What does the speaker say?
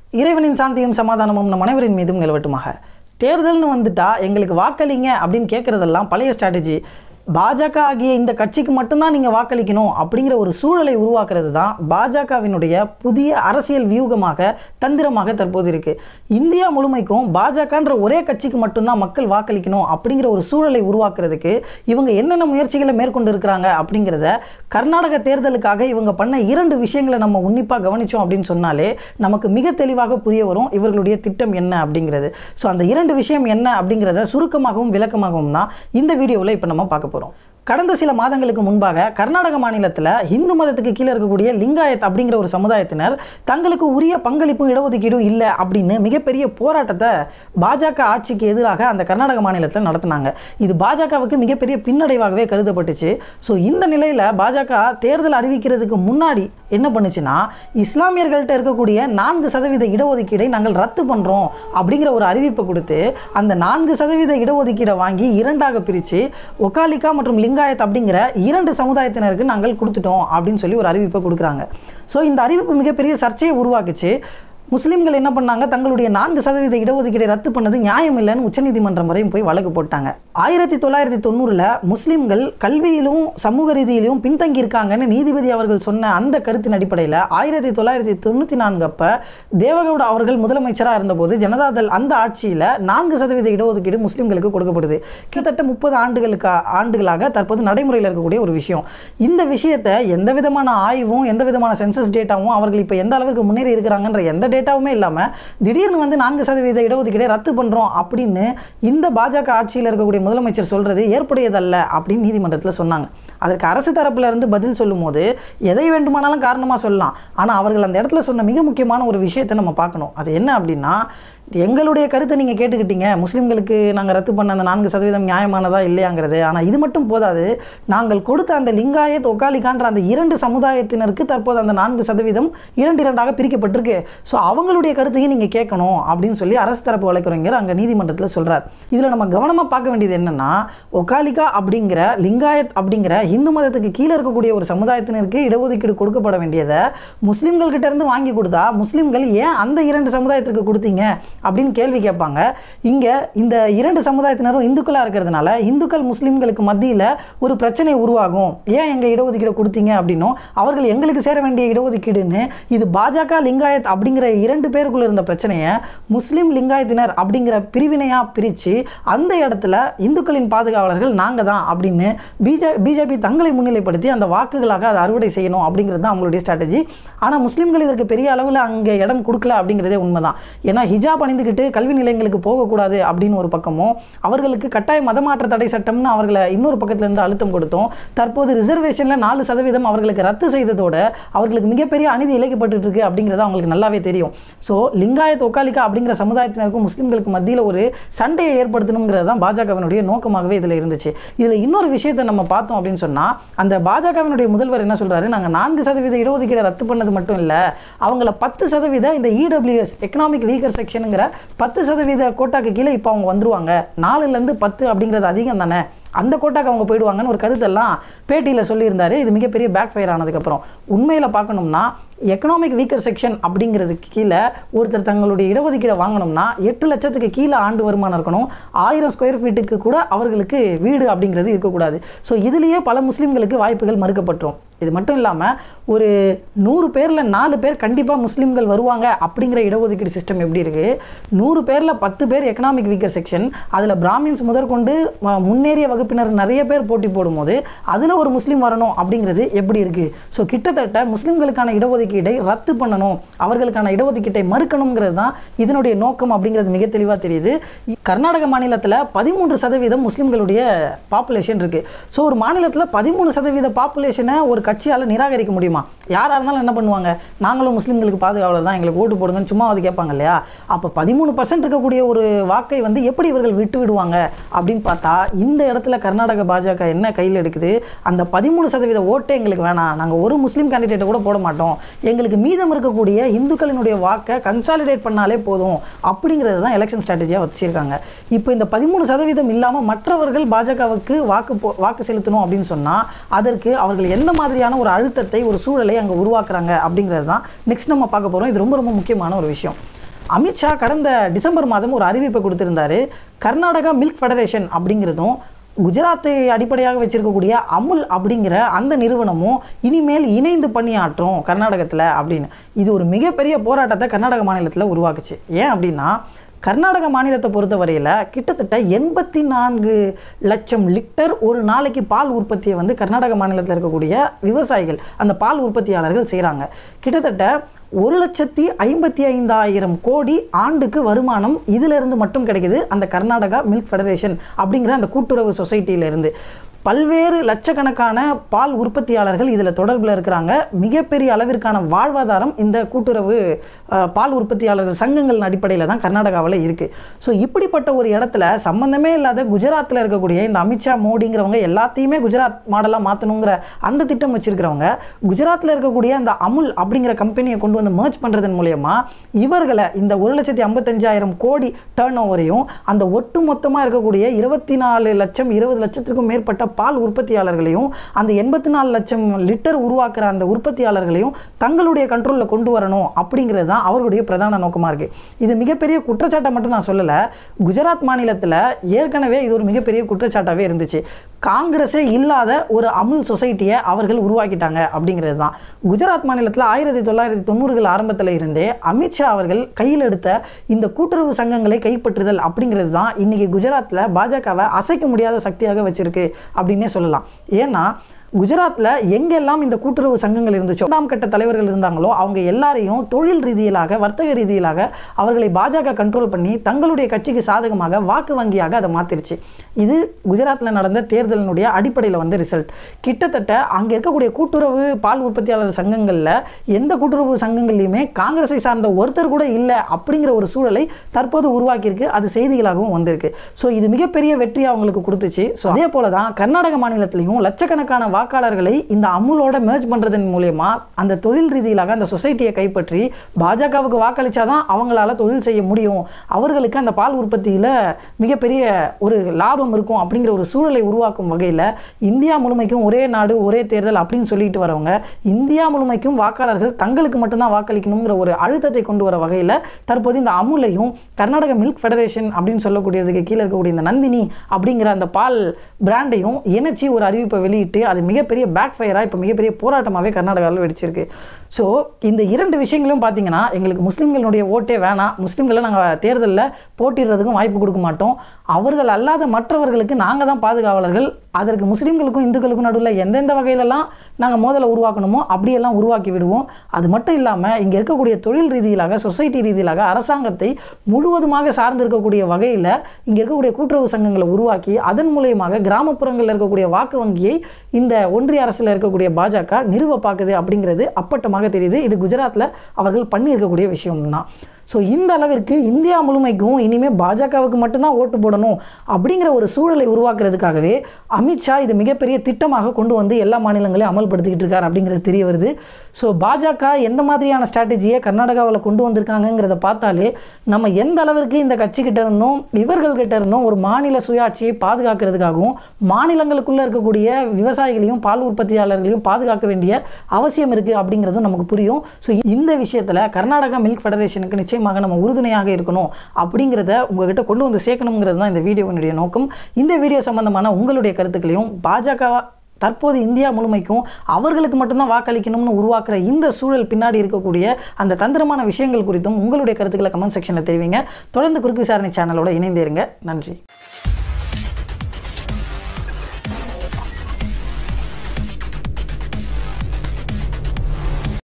இறைவனின் சாந்தியும் சமாதானமும் நம் அனைவரின் மீதும் நிலவட்டுமாக தேர்தல்னு வந்துட்டா எங்களுக்கு வாக்களிங்க அப்படின்னு கேட்குறதெல்லாம் பழைய ஸ்ட்ராட்டஜி பாஜக ஆகிய இந்த கட்சிக்கு மட்டும்தான் நீங்கள் வாக்களிக்கணும் அப்படிங்கிற ஒரு சூழலை உருவாக்குறது தான் பாஜகவினுடைய புதிய அரசியல் வியூகமாக தந்திரமாக தற்போது இருக்குது இந்தியா முழுமைக்கும் பாஜகன்ற ஒரே கட்சிக்கு மட்டும்தான் மக்கள் வாக்களிக்கணும் அப்படிங்கிற ஒரு சூழலை உருவாக்குறதுக்கு இவங்க என்னென்ன முயற்சிகளை மேற்கொண்டு இருக்கிறாங்க அப்படிங்கிறத கர்நாடக தேர்தலுக்காக இவங்க பண்ண இரண்டு விஷயங்களை நம்ம உன்னிப்பாக கவனித்தோம் அப்படின்னு சொன்னாலே நமக்கு மிக தெளிவாக புரிய வரும் இவர்களுடைய திட்டம் என்ன அப்படிங்கிறது ஸோ அந்த இரண்டு விஷயம் என்ன அப்படிங்கிறத சுருக்கமாகவும் விளக்கமாகவும் தான் இந்த வீடியோவில் இப்போ நம்ம பார்க்க போகிறோம் கடந்த சில மாதங்களுக்கு முன்பாக கர்நாடக மாநிலத்தில் இந்து மதத்துக்கு கீழே இருக்கக்கூடிய லிங்காயத் அப்படிங்கிற ஒரு சமுதாயத்தினர் தங்களுக்கு உரிய பங்களிப்பும் இடஒதுக்கீடும் இல்லை அப்படின்னு மிகப்பெரிய போராட்டத்தை பாஜக ஆட்சிக்கு எதிராக அந்த கர்நாடக மாநிலத்தில் நடத்தினாங்க இது பாஜகவுக்கு மிகப்பெரிய பின்னடைவாகவே கருதப்பட்டுச்சு ஸோ இந்த நிலையில் பாஜக தேர்தல் அறிவிக்கிறதுக்கு முன்னாடி என்ன பண்ணுச்சுன்னா இஸ்லாமியர்கள்ட்ட இருக்கக்கூடிய நான்கு சதவீத இடஒதுக்கீடை நாங்கள் ரத்து பண்ணுறோம் அப்படிங்கிற ஒரு அறிவிப்பை கொடுத்து அந்த நான்கு சதவீத இடஒதுக்கீடை வாங்கி இரண்டாக பிரித்து ஒகாலிகா மற்றும் லிங்காயத் அப்படிங்கிற இரண்டு சமுதாயத்தினருக்கு நாங்கள் கொடுத்துட்டோம் அப்படின்னு சொல்லி ஒரு அறிவிப்பை கொடுக்குறாங்க ஸோ இந்த அறிவிப்பு மிகப்பெரிய சர்ச்சையை உருவாக்குச்சு முஸ்லீம்கள் என்ன பண்ணாங்க தங்களுடைய நான்கு சதவீத இடஒதுக்கீடை ரத்து பண்ணது நியாயம் இல்லைன்னு உச்சநீதிமன்றம் வரையும் போய் வழக்கு போட்டாங்க ஆயிரத்தி தொள்ளாயிரத்தி தொண்ணூறில் முஸ்லீம்கள் கல்வியிலும் சமூக ரீதியிலும் பின்தங்கி இருக்காங்கன்னு நீதிபதி அவர்கள் சொன்ன அந்த கருத்தின் அடிப்படையில் ஆயிரத்தி தொள்ளாயிரத்தி தொண்ணூற்றி நான்கு அப்போ தேவகவுடா அவர்கள் முதலமைச்சராக இருந்தபோது ஜனதாதள் அந்த ஆட்சியில் நான்கு சதவீத இடஒதுக்கீடு முஸ்லீம்களுக்கு கொடுக்கப்படுது கிட்டத்தட்ட முப்பது ஆண்டுகளுக்கு ஆண்டுகளாக தற்போது நடைமுறையில் இருக்கக்கூடிய ஒரு விஷயம் இந்த விஷயத்தை எந்த விதமான ஆய்வும் எந்த விதமான சென்சஸ் டேட்டாவும் அவர்கள் இப்போ எந்த அளவுக்கு முன்னேறி இருக்கிறாங்கன்ற எந்த டேட்டாவுமே இல்லாமல் திடீர்னு வந்து நான்கு சதவீத இடஒதுக்கீடை ரத்து பண்ணுறோம் அப்படின்னு இந்த பாஜக ஆட்சியில் இருக்கக்கூடிய முதலமைச்சர் சொல்கிறது ஏற்புடையதல்ல அப்படின்னு நீதிமன்றத்தில் சொன்னாங்க அதற்கு அரசு தரப்புல இருந்து பதில் சொல்லும்போது எதை வேண்டுமானாலும் காரணமாக சொல்லலாம் ஆனால் அவர்கள் அந்த இடத்துல சொன்ன மிக முக்கியமான ஒரு விஷயத்தை நம்ம பார்க்கணும் அது என்ன அப்படின்னா எங்களுடைய கருத்தை நீங்கள் கேட்டுக்கிட்டீங்க முஸ்லீம்களுக்கு நாங்கள் ரத்து பண்ண அந்த நான்கு சதவீதம் நியாயமானதா இல்லையாங்கிறது ஆனால் இது மட்டும் போதாது நாங்கள் கொடுத்த அந்த லிங்காயத் ஒகாலிகான்ற அந்த இரண்டு சமுதாயத்தினருக்கு தற்போது அந்த நான்கு சதவீதம் இரண்டு இரண்டாக பிரிக்கப்பட்டிருக்கு ஸோ அவங்களுடைய கருத்தையும் நீங்கள் கேட்கணும் அப்படின்னு சொல்லி அரசு தரப்பு வழக்கறிஞர் அங்கே நீதிமன்றத்தில் சொல்கிறார் இதில் நம்ம கவனமாக பார்க்க வேண்டியது என்னென்னா ஒகாலிகா அப்படிங்கிற லிங்காயத் அப்படிங்கிற இந்து மதத்துக்கு கீழே இருக்கக்கூடிய ஒரு சமுதாயத்தினருக்கு இடஒதுக்கீடு கொடுக்கப்பட வேண்டியதை முஸ்லீம்கள் கிட்ட இருந்து வாங்கி கொடுத்தா முஸ்லீம்கள் ஏன் அந்த இரண்டு சமுதாயத்திற்கு கொடுத்தீங்க அப்படின்னு கேள்வி கேட்பாங்க இங்கே இந்த இரண்டு சமுதாயத்தினரும் இந்துக்களாக இருக்கிறதுனால இந்துக்கள் முஸ்லீம்களுக்கு மத்தியில் ஒரு பிரச்சனை உருவாகும் ஏன் எங்கள் இடஒதுக்கீடு கொடுத்தீங்க அப்படின்னும் அவர்கள் எங்களுக்கு சேர வேண்டிய இடஒதுக்கீடுன்னு இது பாஜக லிங்காயத் அப்படிங்கிற இரண்டு பேருக்குள்ள இருந்த பிரச்சனையை முஸ்லீம் லிங்காயத்தினர் அப்படிங்கிற பிரிவினையாக பிரித்து அந்த இடத்துல இந்துக்களின் பாதுகாவலர்கள் நாங்கள் தான் அப்படின்னு பிஜே பிஜேபி தங்களை முன்னிலைப்படுத்தி அந்த வாக்குகளாக அதை அறுவடை செய்யணும் அப்படிங்கிறது தான் அவங்களுடைய ஸ்ட்ராட்டஜி ஆனால் முஸ்லீம்கள் இதற்கு பெரிய அளவில் அங்கே இடம் கொடுக்கல அப்படிங்கிறதே உண்மைதான் ஏன்னா ஹிஜாப் அணிந்துக்கிட்டு கல்வி நிலையங்களுக்கு போகக்கூடாது அப்படின்னு ஒரு பக்கமும் அவர்களுக்கு கட்டாய மதமாற்ற தடை சட்டம்னு அவர்களை இன்னொரு பக்கத்துலேருந்து அழுத்தம் கொடுத்தோம் தற்போது ரிசர்வேஷனில் நாலு சதவீதம் அவர்களுக்கு ரத்து செய்ததோட அவர்களுக்கு மிகப்பெரிய அநீதி இழைக்கப்பட்டு இருக்கு அப்படிங்கிறது அவங்களுக்கு நல்லாவே தெரியும் ஸோ லிங்காயத் ஒக்காலிக்கா அப்படிங்கிற சமுதாயத்தினருக்கும் முஸ்லீம்களுக்கு மத்தியில் ஒரு சண்டையை ஏற்படுத்தணுங்கிறது தான் பாஜகவினுடைய நோக்கமாகவே இதில் இருந்துச்சு இதில் இன்னொரு விஷயத்தை நம்ம பார்த்தோம் அப்படின்னு சொன்னால் அந்த பாஜகவினுடைய முதல்வர் என்ன சொல்கிறாரு நாங்கள் நான்கு சதவீத இடஒதுக்கீடை ரத்து பண்ணது மட்டும் இல்லை அவங்கள பத்து சதவீத இந்த இடபிள்யூஎஸ் எக்கனாமிக் வீக்கர் செக்ஷனுங்கிற பத்து சதவீத கோட்டாக்கு கீழே இப்போ அவங்க வந்துருவாங்க நாலுலேருந்து பத்து அப்படிங்கிறது அதிகம் தானே அந்த கோட்டாக்கு அவங்க போயிடுவாங்கன்னு ஒரு கருத்தெல்லாம் பேட்டியில் சொல்லியிருந்தாரு இது மிகப்பெரிய பேக் ஃபயர் ஆனதுக்கப்புறம் உண்மையில் பார்க்கணும்னா எக்கனாமிக் வீக்கர் செக்ஷன் அப்படிங்கிறதுக்கு கீழே ஒருத்தர் தங்களுடைய இடஒதுக்கீடை வாங்கணும்னா எட்டு லட்சத்துக்கு கீழே ஆண்டு வருமானம் இருக்கணும் ஆயிரம் ஸ்கொயர் ஃபீட்டுக்கு கூட அவர்களுக்கு வீடு அப்படிங்கிறது இருக்கக்கூடாது ஸோ இதுலேயே பல முஸ்லீம்களுக்கு வாய்ப்புகள் மறுக்கப்பட்டுரும் இது மட்டும் இல்லாமல் ஒரு நூறு பேரில் நாலு பேர் கண்டிப்பாக முஸ்லீம்கள் வருவாங்க அப்படிங்கிற இடஒதுக்கீடு சிஸ்டம் எப்படி இருக்குது நூறு பேரில் பத்து பேர் எக்கனாமிக் வீக்கர் செக்ஷன் அதில் பிராமின்ஸ் முதற்கொண்டு ம- முன்னேறிய வகுப்பினர் நிறைய பேர் போட்டி போடும்போது அதில் ஒரு முஸ்லீம் வரணும் அப்படிங்கிறது எப்படி இருக்குது ஸோ கிட்டத்தட்ட முஸ்லீம்களுக்கான இடஒதுக்கீடை ரத்து பண்ணணும் அவர்களுக்கான இடஒதுக்கீட்டை மறுக்கணுங்கிறது தான் இதனுடைய நோக்கம் அப்படிங்கிறது மிக தெளிவாக தெரியுது கர்நாடக மாநிலத்தில் பதிமூன்று சதவீதம் முஸ்லீம்களுடைய பாப்புலேஷன் இருக்குது ஸோ ஒரு மாநிலத்தில் பதிமூணு சதவீத பாப்புலேஷனை ஒரு கட்சியால் நிராகரிக்க முடியுமா யாராக இருந்தாலும் என்ன பண்ணுவாங்க நாங்களும் முஸ்லீம்களுக்கு பாதுகாவலர் தான் எங்களுக்கு ஓட்டு போடுங்கன்னு சும்மா அது கேட்பாங்க இல்லையா அப்போ பதிமூணு பர்சன்ட் இருக்கக்கூடிய ஒரு வாக்கை வந்து எப்படி இவர்கள் விட்டு விடுவாங்க அப்படின்னு பார்த்தா இந்த இடத்துல கர்நாடக பாஜக என்ன கையில் எடுக்குது அந்த பதிமூணு சதவீத ஓட்டே எங்களுக்கு வேணாம் நாங்கள் ஒரு முஸ்லீம் கேண்டிடேட்டை கூட போட மாட்டோம் எங்களுக்கு மீதம் இருக்கக்கூடிய இந்துக்களினுடைய வாக்கை கன்சாலிடேட் பண்ணாலே போதும் அப்படிங்கிறது தான் எலெக்ஷன் ஸ்ட்ராட்டஜியாக வச்சுருக்காங்க இப்போ இந்த பதிமூணு சதவீதம் இல்லாமல் மற்றவர்கள் பாஜகவுக்கு வாக்கு போ வாக்கு செலுத்தணும் அப்படின்னு சொன்னால் அதற்கு அவர்கள் எந்த மாதிரியான ஒரு அழுத்தத்தை ஒரு சூழலை அங்கே உருவாக்குறாங்க அப்படிங்கிறது தான் நெக்ஸ்ட் நம்ம பார்க்க போகிறோம் இது ரொம்ப ரொம்ப முக்கியமான ஒரு விஷயம் அமித்ஷா கடந்த டிசம்பர் மாதம் ஒரு அறிவிப்பை கொடுத்திருந்தாரு கர்நாடகா மில்க் ஃபெடரேஷன் அப்படிங்கிறதும் குஜராத்தை அடிப்படையாக வச்சிருக்கக்கூடிய அமுல் அப்படிங்கிற அந்த நிறுவனமும் இனிமேல் இணைந்து பணியாற்றும் கர்நாடகத்தில் அப்படின்னு இது ஒரு மிகப்பெரிய போராட்டத்தை கர்நாடக மாநிலத்தில் உருவாக்குச்சு ஏன் அப்படின்னா கர்நாடக மாநிலத்தை பொறுத்தவரையில் கிட்டத்தட்ட எண்பத்தி நான்கு லட்சம் லிட்டர் ஒரு நாளைக்கு பால் உற்பத்தியை வந்து கர்நாடக மாநிலத்தில் இருக்கக்கூடிய விவசாயிகள் அந்த பால் உற்பத்தியாளர்கள் செய்கிறாங்க கிட்டத்தட்ட ஒரு லட்சத்தி ஐம்பத்தி ஐந்தாயிரம் கோடி ஆண்டுக்கு வருமானம் இதிலிருந்து மட்டும் கிடைக்குது அந்த கர்நாடகா மில்க் ஃபெடரேஷன் அப்படிங்கிற அந்த கூட்டுறவு சொசைட்டியிலிருந்து பல்வேறு லட்சக்கணக்கான பால் உற்பத்தியாளர்கள் இதில் தொடர்பில் இருக்கிறாங்க மிகப்பெரிய அளவிற்கான வாழ்வாதாரம் இந்த கூட்டுறவு அஹ், பால் உற்பத்தியாளர்கள் சங்கங்கள் அடிப்படையில் தான் கர்நாடகாவில் இருக்குது ஸோ இப்படிப்பட்ட ஒரு இடத்துல சம்மந்தமே இல்லாத குஜராத்தில் இருக்கக்கூடிய இந்த அமித்ஷா மோடிங்கிறவங்க எல்லாத்தையுமே குஜராத் மாடலாக மாற்றணுங்கிற அந்த திட்டம் வச்சிருக்கிறவங்க குஜராத்தில் இருக்கக்கூடிய அந்த அமுல் அப்படிங்கிற கம்பெனியை கொண்டு வந்து merge பண்ணுறதன் மூலயமா இவர்களை இந்த ஒரு லட்சத்தி ஐம்பத்தஞ்சாயிரம் கோடி டேர்ன் ஓவரையும் அந்த ஒட்டு மொத்தமாக இருக்கக்கூடிய இருபத்தி நாலு லட்சம் இருபது லட்சத்திற்கும் மேற்பட்ட பால் உற்பத்தியாளர்களையும் அந்த எண்பத்தி நாலு லட்சம் லிட்டர் உருவாக்குற அந்த உற்பத்தியாளர்களையும் தங்களுடைய கண்ட்ரோலில் கொண்டு வரணும் அப்படிங்கிறது தான் அவர்களுடைய பிரதான நோக்கமாக இருக்குது இது மிகப்பெரிய குற்றச்சாட்டை மட்டும் நான் சொல்லலை குஜராத் மாநிலத்தில் ஏற்கனவே இது ஒரு மிகப்பெரிய குற்றச்சாட்டாகவே இருந்துச்சு காங்கிரஸே இல்லாத ஒரு அமுல் சொசைட்டியை அவர்கள் உருவாக்கிட்டாங்க அப்படிங்கிறது தான் குஜராத் மாநிலத்தில் ஆயிரத்தி தொள்ளாயிரத்தி தொண்ணூறுகள் ஆரம்பத்தில் இருந்தே அமித்ஷா அவர்கள் கையில் எடுத்த இந்த கூட்டுறவு சங்கங்களை கைப்பற்றுதல் அப்படிங்கிறது தான் இன்றைக்கி குஜராத்தில் பாஜகவை அசைக்க முடியாத சக்தியாக வச்சிருக்கு அப்படின்னே சொல்லலாம் ஏன்னா குஜராத்தில் எங்கெல்லாம் இந்த கூட்டுறவு சங்கங்கள் இருந்துச்சோ இரண்டாம் கட்ட தலைவர்கள் இருந்தாங்களோ அவங்க எல்லாரையும் தொழில் ரீதியிலாக வர்த்தக ரீதியிலாக அவர்களை பாஜக கண்ட்ரோல் பண்ணி தங்களுடைய கட்சிக்கு சாதகமாக வாக்கு வங்கியாக அதை மாற்றிருச்சு இது குஜராத்தில் நடந்த தேர்தலினுடைய அடிப்படையில் வந்த ரிசல்ட் கிட்டத்தட்ட அங்கே இருக்கக்கூடிய கூட்டுறவு பால் உற்பத்தியாளர் சங்கங்களில் எந்த கூட்டுறவு சங்கங்கள்லையுமே காங்கிரஸை சார்ந்த ஒருத்தர் கூட இல்லை அப்படிங்கிற ஒரு சூழலை தற்போது உருவாக்கியிருக்கு அது செய்திகளாகவும் வந்திருக்கு ஸோ இது மிகப்பெரிய வெற்றி அவங்களுக்கு கொடுத்துச்சு ஸோ அதே போல தான் கர்நாடக மாநிலத்திலையும் லட்சக்கணக்கான வாக்காளர்களை இந்த அமுலோட merge பண்ணுறதன் மூலயமா அந்த தொழில் ரீதியிலாக அந்த சொசைட்டியை கைப்பற்றி பாஜகவுக்கு வாக்களிச்சாதான் அவங்களால தொழில் செய்ய முடியும் அவர்களுக்கு அந்த பால் உற்பத்தியில் மிகப்பெரிய ஒரு லாபம் இருக்கும் அப்படிங்கிற ஒரு சூழலை உருவாக்கும் வகையில் இந்தியா முழுமைக்கும் ஒரே நாடு ஒரே தேர்தல் அப்படின்னு சொல்லிட்டு வரவங்க இந்தியா முழுமைக்கும் வாக்காளர்கள் தங்களுக்கு மட்டும்தான் வாக்களிக்கணுங்கிற ஒரு அழுத்தத்தை கொண்டு வர வகையில் தற்போது இந்த அமுலையும் கர்நாடக மில்க் ஃபெடரேஷன் அப்படின்னு சொல்லக்கூடியதுக்கு கீழே இருக்கக்கூடிய இந்த நந்தினி அப்படிங்கிற அந்த பால் பிராண்டையும் இணைச்சி ஒரு அறிவிப்பை வெளியிட்டு அது மிகப்பெரிய பேக் ஃபயராக இப்போ மிகப்பெரிய போராட்டமாகவே கர்நாடகாவில் வெடிச்சிருக்கு ஸோ இந்த இரண்டு விஷயங்களும் பார்த்தீங்கன்னா எங்களுக்கு முஸ்லீம்களுடைய ஓட்டே வேணாம் முஸ்லீம்களை நாங்கள் தேர்தலில் போட்டிடுறதுக்கும் வாய்ப்பு கொடுக்க மாட்டோம் அவர்கள் அல்லாத மற்றவர்களுக்கு நாங்கள் தான் பாதுகாவலர்கள் அதற்கு முஸ்லீம்களுக்கும் இந்துக்களுக்கும் நடுவில் எந்தெந்த வகையிலலாம் நாங்கள் மோதலை உருவாக்கணுமோ அப்படியெல்லாம் உருவாக்கி விடுவோம் அது மட்டும் இல்லாமல் இங்கே இருக்கக்கூடிய தொழில் ரீதியிலாக சொசைட்டி ரீதியிலாக அரசாங்கத்தை முழுவதுமாக சார்ந்து இருக்கக்கூடிய வகையில் இங்கே இருக்கக்கூடிய கூட்டுறவு சங்கங்களை உருவாக்கி அதன் மூலயமாக கிராமப்புறங்களில் இருக்கக்கூடிய வாக்கு வங்கியை இந்த ஒன்றிய அரசில் இருக்கக்கூடிய பாஜக நிறுவ பார்க்குது அப்படிங்கிறது அப்பட்டமாக தெரியுது இது குஜராத்தில் அவர்கள் பண்ணியிருக்கக்கூடிய விஷயம் தான் ஸோ இந்த அளவிற்கு இந்தியா முழுமைக்கும் இனிமேல் பாஜகவுக்கு மட்டும்தான் ஓட்டு போடணும் அப்படிங்கிற ஒரு சூழலை உருவாக்குறதுக்காகவே அமித்ஷா இது மிகப்பெரிய திட்டமாக கொண்டு வந்து எல்லா மாநிலங்களையும் அமல்படுத்திக்கிட்டு இருக்கார் அப்படிங்கிறது தெரிய வருது ஸோ பாஜக எந்த மாதிரியான ஸ்ட்ராட்டஜியை கர்நாடகாவில் கொண்டு வந்திருக்காங்கங்கிறத பார்த்தாலே நம்ம எந்த அளவிற்கு இந்த கட்சிக்கிட்ட இருந்தும் இவர்கள்கிட்ட இருந்தும் ஒரு மாநில சுயாட்சியை பாதுகாக்கிறதுக்காகவும் மாநிலங்களுக்குள்ளே இருக்கக்கூடிய விவசாயிகளையும் பால் உற்பத்தியாளர்களையும் பாதுகாக்க வேண்டிய அவசியம் இருக்குது அப்படிங்கிறதும் நமக்கு புரியும் ஸோ இந்த விஷயத்தில் கர்நாடகா மில்க் ஃபெடரேஷனுக்கு நிச்சயமாக நம்ம உறுதுணையாக இருக்கணும் அப்படிங்கிறத உங்ககிட்ட கொண்டு வந்து சேர்க்கணுங்கிறது தான் இந்த வீடியோவினுடைய நோக்கம் இந்த வீடியோ சம்பந்தமான உங்களுடைய கருத்துக்களையும் பாஜக தற்போது இந்தியா முழுமைக்கும் அவர்களுக்கு மட்டும்தான் வாக்களிக்கணும்னு உருவாக்குற இந்த சூழல் பின்னாடி இருக்கக்கூடிய அந்த தந்திரமான விஷயங்கள் குறித்தும் உங்களுடைய கருத்துக்களை கமெண்ட் செக்ஷனில் தெரிவிங்க தொடர்ந்து குறுக்கு விசாரணை சேனலோட இணைந்தே இருங்க நன்றி